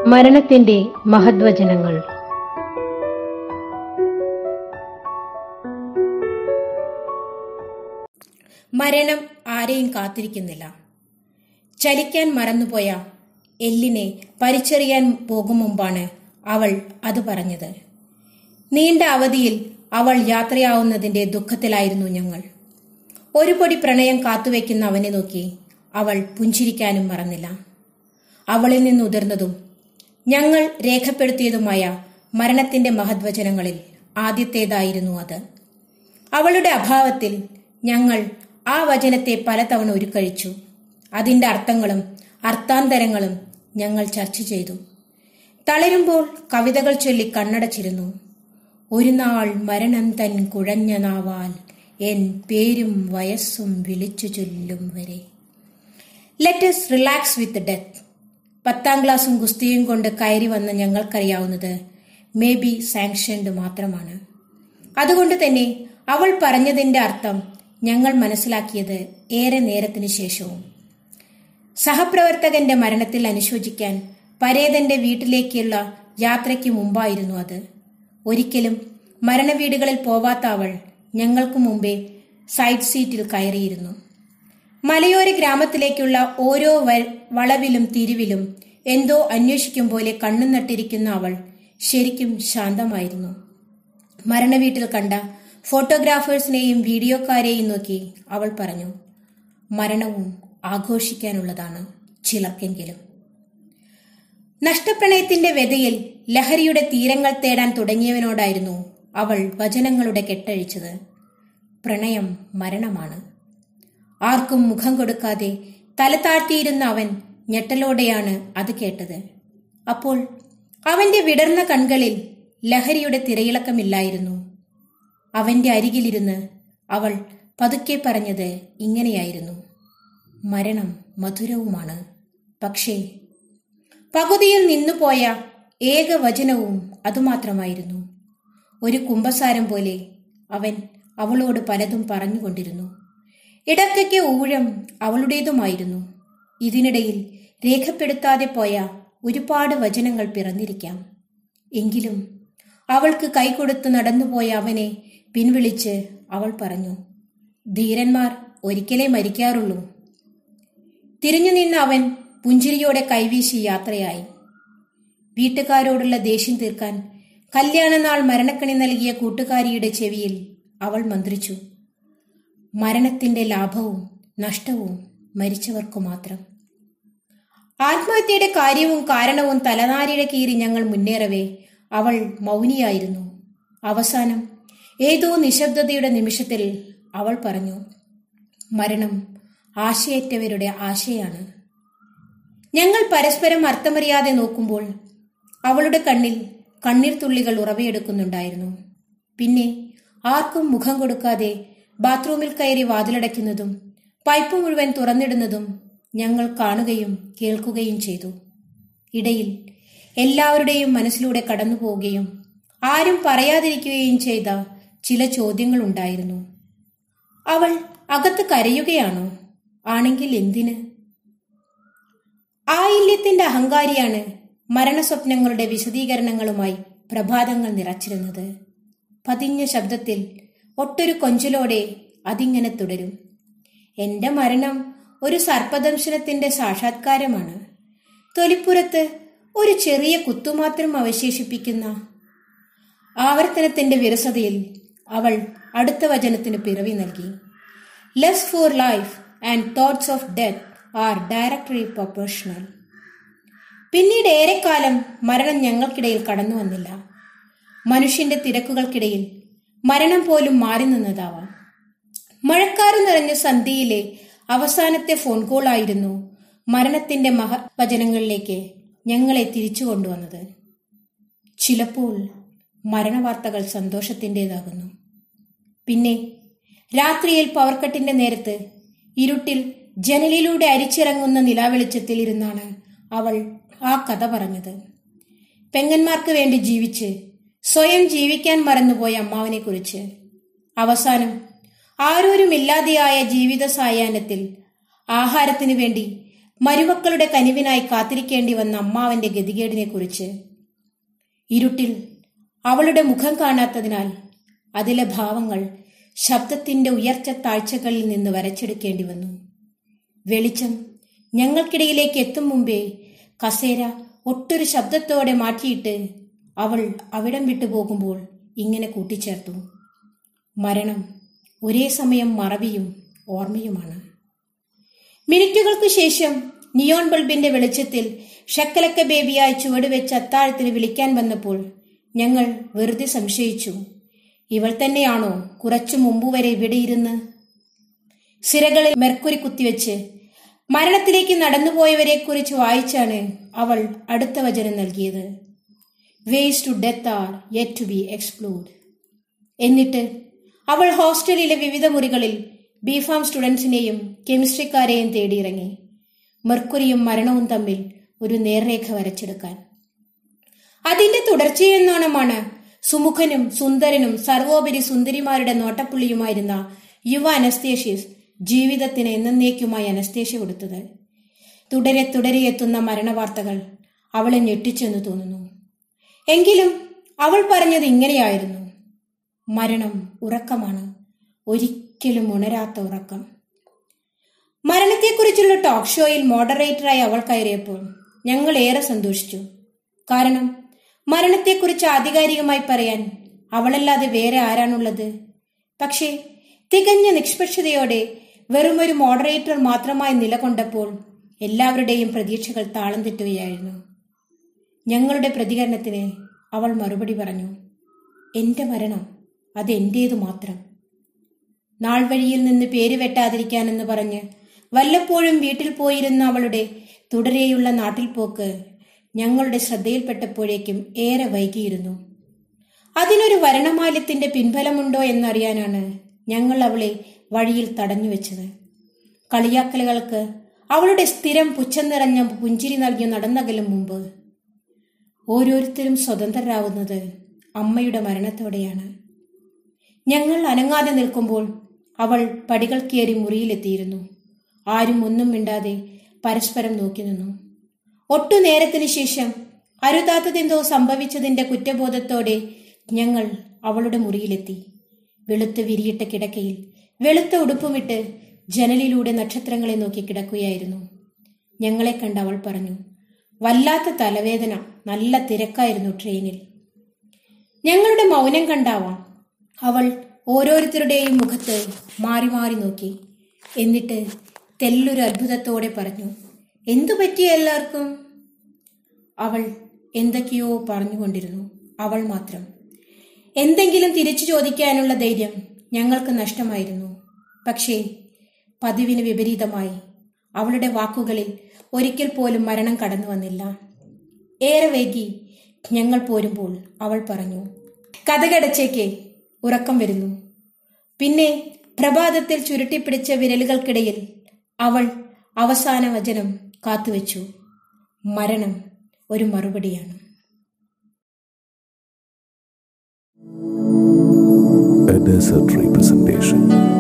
മരണത്തിന്റെ മഹദ്വചനങ്ങൾ മരണം ആരെയും കാത്തിരിക്കുന്നില്ല ചലിക്കാൻ മറന്നുപോയ എല്ലിനെ പരിച്ചറിയാൻ പോകും മുമ്പാണ് അവൾ അത് പറഞ്ഞത് നീണ്ട അവധിയിൽ അവൾ യാത്രയാവുന്നതിന്റെ ദുഃഖത്തിലായിരുന്നു ഞങ്ങൾ ഒരു പൊടി പ്രണയം കാത്തുവെക്കുന്ന അവനെ നോക്കി അവൾ പുഞ്ചിരിക്കാനും മറന്നില്ല അവളിൽ നിന്ന് ഉതിർന്നതും ഞങ്ങൾ രേഖപ്പെടുത്തിയതുമായ മരണത്തിന്റെ മഹദ്വചനങ്ങളിൽ ആദ്യത്തേതായിരുന്നു അത് അവളുടെ അഭാവത്തിൽ ഞങ്ങൾ ആ വചനത്തെ പലതവണ ഉരുക്കഴിച്ചു അതിന്റെ അർത്ഥങ്ങളും അർത്ഥാന്തരങ്ങളും ഞങ്ങൾ ചർച്ച ചെയ്തു തളരുമ്പോൾ കവിതകൾ ചൊല്ലി കണ്ണടച്ചിരുന്നു ഒരു നാൾ മരണം തൻ കുഴഞ്ഞ നാവാൽ എൻ പേരും വയസ്സും വിളിച്ചു ചൊല്ലും വരെ ലെറ്റസ് റിലാക്സ് വിത്ത് ഡെത്ത് പത്താം ക്ലാസ്സും ഗുസ്തിയും കൊണ്ട് കയറി വന്ന ഞങ്ങൾക്കറിയാവുന്നത് മേ ബി സാങ്ഷൻഡ് മാത്രമാണ് അതുകൊണ്ട് തന്നെ അവൾ പറഞ്ഞതിന്റെ അർത്ഥം ഞങ്ങൾ മനസ്സിലാക്കിയത് ഏറെ നേരത്തിനു ശേഷവും സഹപ്രവർത്തകന്റെ മരണത്തിൽ അനുശോചിക്കാൻ പരേതന്റെ വീട്ടിലേക്കുള്ള യാത്രയ്ക്ക് മുമ്പായിരുന്നു അത് ഒരിക്കലും മരണവീടുകളിൽ പോവാത്ത അവൾ ഞങ്ങൾക്ക് മുമ്പേ സൈഡ് സീറ്റിൽ കയറിയിരുന്നു മലയോര ഗ്രാമത്തിലേക്കുള്ള ഓരോ വ- വളവിലും തിരിവിലും എന്തോ അന്വേഷിക്കും പോലെ കണ്ണു നട്ടിരിക്കുന്ന അവൾ ശരിക്കും ശാന്തമായിരുന്നു മരണവീട്ടിൽ കണ്ട ഫോട്ടോഗ്രാഫേഴ്സിനെയും വീഡിയോക്കാരെയും നോക്കി അവൾ പറഞ്ഞു മരണവും ആഘോഷിക്കാനുള്ളതാണ് ചിലർക്കെങ്കിലും നഷ്ടപ്രണയത്തിന്റെ വ്യതയിൽ ലഹരിയുടെ തീരങ്ങൾ തേടാൻ തുടങ്ങിയവനോടായിരുന്നു അവൾ വചനങ്ങളുടെ കെട്ടഴിച്ചത് പ്രണയം മരണമാണ് ആർക്കും മുഖം കൊടുക്കാതെ തല താഴ്ത്തിയിരുന്ന അവൻ ഞെട്ടലോടെയാണ് അത് കേട്ടത് അപ്പോൾ അവന്റെ വിടർന്ന കൺകളിൽ ലഹരിയുടെ തിരയിളക്കമില്ലായിരുന്നു അവന്റെ അരികിലിരുന്ന് അവൾ പതുക്കെ പറഞ്ഞത് ഇങ്ങനെയായിരുന്നു മരണം മധുരവുമാണ് പക്ഷേ പകുതിയിൽ നിന്നുപോയ ഏക വചനവും അതുമാത്രമായിരുന്നു ഒരു കുമ്പസാരം പോലെ അവൻ അവളോട് പലതും പറഞ്ഞുകൊണ്ടിരുന്നു ഇടയ്ക്കൊക്കെ ഊഴം അവളുടേതുമായിരുന്നു ഇതിനിടയിൽ രേഖപ്പെടുത്താതെ പോയ ഒരുപാട് വചനങ്ങൾ പിറന്നിരിക്കാം എങ്കിലും അവൾക്ക് കൈകൊടുത്ത് നടന്നുപോയ അവനെ പിൻവിളിച്ച് അവൾ പറഞ്ഞു ധീരന്മാർ ഒരിക്കലേ മരിക്കാറുള്ളൂ തിരിഞ്ഞു നിന്ന അവൻ പുഞ്ചിരിയോടെ കൈവീശി യാത്രയായി വീട്ടുകാരോടുള്ള ദേഷ്യം തീർക്കാൻ കല്യാണനാൾ മരണക്കണി നൽകിയ കൂട്ടുകാരിയുടെ ചെവിയിൽ അവൾ മന്ത്രിച്ചു മരണത്തിന്റെ ലാഭവും നഷ്ടവും മരിച്ചവർക്കു മാത്രം ആത്മഹത്യയുടെ കാര്യവും കാരണവും തലനാരിയുടെ കീറി ഞങ്ങൾ മുന്നേറവേ അവൾ മൗനിയായിരുന്നു അവസാനം ഏതോ നിശബ്ദതയുടെ നിമിഷത്തിൽ അവൾ പറഞ്ഞു മരണം ആശയറ്റവരുടെ ആശയാണ് ഞങ്ങൾ പരസ്പരം അർത്ഥമറിയാതെ നോക്കുമ്പോൾ അവളുടെ കണ്ണിൽ കണ്ണീർ തുള്ളികൾ ഉറവയെടുക്കുന്നുണ്ടായിരുന്നു പിന്നെ ആർക്കും മുഖം കൊടുക്കാതെ ബാത്റൂമിൽ കയറി വാതിലടയ്ക്കുന്നതും പൈപ്പ് മുഴുവൻ തുറന്നിടുന്നതും ഞങ്ങൾ കാണുകയും കേൾക്കുകയും ചെയ്തു ഇടയിൽ എല്ലാവരുടെയും മനസ്സിലൂടെ കടന്നു പോവുകയും ആരും പറയാതിരിക്കുകയും ചെയ്ത ചില ചോദ്യങ്ങളുണ്ടായിരുന്നു അവൾ അകത്ത് കരയുകയാണോ ആണെങ്കിൽ എന്തിന് ആയില്യത്തിന്റെ അഹങ്കാരിയാണ് മരണസ്വപ്നങ്ങളുടെ വിശദീകരണങ്ങളുമായി പ്രഭാതങ്ങൾ നിറച്ചിരുന്നത് പതിഞ്ഞ ശബ്ദത്തിൽ ഒട്ടൊരു കൊഞ്ചലോടെ അതിങ്ങനെ തുടരും എന്റെ മരണം ഒരു സർപ്പദംശനത്തിന്റെ സാക്ഷാത്കാരമാണ് തൊലിപ്പുറത്ത് ഒരു ചെറിയ കുത്തുമാത്രം അവശേഷിപ്പിക്കുന്ന ആവർത്തനത്തിന്റെ വിരസതയിൽ അവൾ അടുത്ത വചനത്തിന് പിറവി നൽകി less for life and thoughts of death are directly proportional പിന്നീട് ഏറെക്കാലം മരണം ഞങ്ങൾക്കിടയിൽ കടന്നു വന്നില്ല മനുഷ്യന്റെ തിരക്കുകൾക്കിടയിൽ മരണം പോലും മാറി നിന്നതാവാം മഴക്കാറ് നിറഞ്ഞ സന്ധ്യയിലെ അവസാനത്തെ ഫോൺ കോൾ ആയിരുന്നു മരണത്തിന്റെ മഹവചനങ്ങളിലേക്ക് ഞങ്ങളെ തിരിച്ചു കൊണ്ടുവന്നത് ചിലപ്പോൾ മരണവാർത്തകൾ സന്തോഷത്തിൻ്റെതാകുന്നു പിന്നെ രാത്രിയിൽ പവർക്കട്ടിന്റെ നേരത്ത് ഇരുട്ടിൽ ജനലിലൂടെ അരിച്ചിറങ്ങുന്ന നിലാവെളിച്ചത്തിൽ ഇരുന്നാണ് അവൾ ആ കഥ പറഞ്ഞത് പെങ്ങന്മാർക്ക് വേണ്ടി ജീവിച്ച് സ്വയം ജീവിക്കാൻ മറന്നുപോയ അമ്മാവനെ കുറിച്ച് അവസാനം ആരോരുമില്ലാതെയായ ജീവിത സായാഹ്നത്തിൽ ആഹാരത്തിനു വേണ്ടി മരുമക്കളുടെ കനിവിനായി കാത്തിരിക്കേണ്ടി വന്ന അമ്മാവന്റെ ഗതികേടിനെ കുറിച്ച് ഇരുട്ടിൽ അവളുടെ മുഖം കാണാത്തതിനാൽ അതിലെ ഭാവങ്ങൾ ശബ്ദത്തിന്റെ ഉയർച്ച താഴ്ചകളിൽ നിന്ന് വരച്ചെടുക്കേണ്ടി വന്നു വെളിച്ചം ഞങ്ങൾക്കിടയിലേക്ക് എത്തും മുമ്പേ കസേര ഒട്ടൊരു ശബ്ദത്തോടെ മാറ്റിയിട്ട് അവൾ അവിടം വിട്ടു പോകുമ്പോൾ ഇങ്ങനെ കൂട്ടിച്ചേർത്തു മരണം ഒരേ സമയം മറവിയും ഓർമ്മയുമാണ് മിനിറ്റുകൾക്ക് ശേഷം നിയോൺ ബൾബിന്റെ വെളിച്ചത്തിൽ ഷക്കലക്ക ബേബിയായി ചുവടുവെച്ച് അത്താഴത്തിന് വിളിക്കാൻ വന്നപ്പോൾ ഞങ്ങൾ വെറുതെ സംശയിച്ചു ഇവൾ തന്നെയാണോ കുറച്ചു മുമ്പ് വരെ ഇവിടെ ഇരുന്ന് സിരകളിൽ മെർക്കുരി കുത്തിവെച്ച് മരണത്തിലേക്ക് നടന്നുപോയവരെക്കുറിച്ച് വായിച്ചാണ് അവൾ അടുത്ത വചനം നൽകിയത് ways to death are yet to be explored എന്നിട്ട് അവൾ ഹോസ്റ്റലിലെ വിവിധ മുറികളിൽ ബിഫാം സ്റ്റുഡൻസിനെയും കെമിസ്ട്രിക്കാരെയും തേടിയിറങ്ങി മെർക്കുരിയും മരണവും തമ്മിൽ ഒരു നേർരേഖ വരച്ചെടുക്കാൻ അതിന്റെ തുടർച്ചയെന്നോണമാണ് സുമുഖനും സുന്ദരനും സർവോപരി സുന്ദരിമാരുടെ നോട്ടപ്പുള്ളിയുമായിരുന്ന യുവ അനസ്തേഷ്യസ് ജീവിതത്തിന് എന്നേക്കുമായി അനസ്തേഷ്യ കൊടുത്തത് തുടരെ തുടരെ എത്തുന്ന മരണവാർത്തകൾ അവളെ ഞെട്ടിച്ചെന്ന് തോന്നുന്നു എങ്കിലും അവൾ പറഞ്ഞത് ഇങ്ങനെയായിരുന്നു മരണം ഉറക്കമാണ് ഒരിക്കലും ഉണരാത്ത ഉറക്കം മരണത്തെക്കുറിച്ചുള്ള ടോക്ക് ഷോയിൽ മോഡറേറ്ററായി അവൾ കയറിയപ്പോൾ ഞങ്ങൾ ഏറെ സന്തോഷിച്ചു കാരണം മരണത്തെക്കുറിച്ച് ആധികാരികമായി പറയാൻ അവളല്ലാതെ വേറെ ആരാണുള്ളത് പക്ഷേ തികഞ്ഞ നിഷ്പക്ഷതയോടെ വെറുമൊരു മോഡറേറ്റർ മാത്രമായി നിലകൊണ്ടപ്പോൾ എല്ലാവരുടെയും പ്രതീക്ഷകൾ താളം തെറ്റുകയായിരുന്നു ഞങ്ങളുടെ പ്രതികരണത്തിന് അവൾ മറുപടി പറഞ്ഞു എന്റെ മരണം അതെന്റേതു മാത്രം നാൾ വഴിയിൽ നിന്ന് പേര് വെട്ടാതിരിക്കാനെന്ന് പറഞ്ഞ് വല്ലപ്പോഴും വീട്ടിൽ പോയിരുന്ന അവളുടെ തുടരെയുള്ള നാട്ടിൽ പോക്ക് ഞങ്ങളുടെ ശ്രദ്ധയിൽപ്പെട്ടപ്പോഴേക്കും ഏറെ വൈകിയിരുന്നു അതിനൊരു വരണമാല്യത്തിന്റെ പിൻഫലമുണ്ടോ എന്നറിയാനാണ് ഞങ്ങൾ അവളെ വഴിയിൽ തടഞ്ഞു വെച്ചത് കളിയാക്കലുകൾക്ക് അവളുടെ സ്ഥിരം പുച്ഛം നിറഞ്ഞ പുഞ്ചിരി നൽകി നടന്നകലും മുമ്പ് ഓരോരുത്തരും സ്വതന്ത്രരാകുന്നത് അമ്മയുടെ മരണത്തോടെയാണ് ഞങ്ങൾ അനങ്ങാതെ നിൽക്കുമ്പോൾ അവൾ പടികൾ കയറി മുറിയിലെത്തിയിരുന്നു ആരും ഒന്നും മിണ്ടാതെ പരസ്പരം നോക്കി നിന്നു ഒട്ടു നേരത്തിന് ശേഷം അരുതാത്തതെന്തോ സംഭവിച്ചതിന്റെ കുറ്റബോധത്തോടെ ഞങ്ങൾ അവളുടെ മുറിയിലെത്തി വെളുത്ത് വിരിയിട്ട കിടക്കയിൽ വെളുത്ത ഉടുപ്പുമിട്ട് ജനലിലൂടെ നക്ഷത്രങ്ങളെ നോക്കി കിടക്കുകയായിരുന്നു ഞങ്ങളെ കണ്ട് അവൾ പറഞ്ഞു വല്ലാത്ത തലവേദന നല്ല തിരക്കായിരുന്നു ട്രെയിനിൽ ഞങ്ങളുടെ മൗനം കണ്ടാവാം അവൾ ഓരോരുത്തരുടെയും മുഖത്ത് മാറി മാറി നോക്കി എന്നിട്ട് തെല്ലൊരു അത്ഭുതത്തോടെ പറഞ്ഞു എന്തു പറ്റിയ എല്ലാവർക്കും അവൾ എന്തൊക്കെയോ പറഞ്ഞുകൊണ്ടിരുന്നു അവൾ മാത്രം എന്തെങ്കിലും തിരിച്ചു ചോദിക്കാനുള്ള ധൈര്യം ഞങ്ങൾക്ക് നഷ്ടമായിരുന്നു പക്ഷേ പതിവിന് വിപരീതമായി അവളുടെ വാക്കുകളിൽ ഒരിക്കൽ പോലും മരണം കടന്നു വന്നില്ല ഏറെ വൈകി ഞങ്ങൾ പോരുമ്പോൾ അവൾ പറഞ്ഞു കഥകടച്ചേക്ക് ഉറക്കം വരുന്നു പിന്നെ പ്രഭാതത്തിൽ ചുരുട്ടിപ്പിടിച്ച വിരലുകൾക്കിടയിൽ അവൾ അവസാന വചനം കാത്തുവെച്ചു മരണം ഒരു മറുപടിയാണ് A desert representation.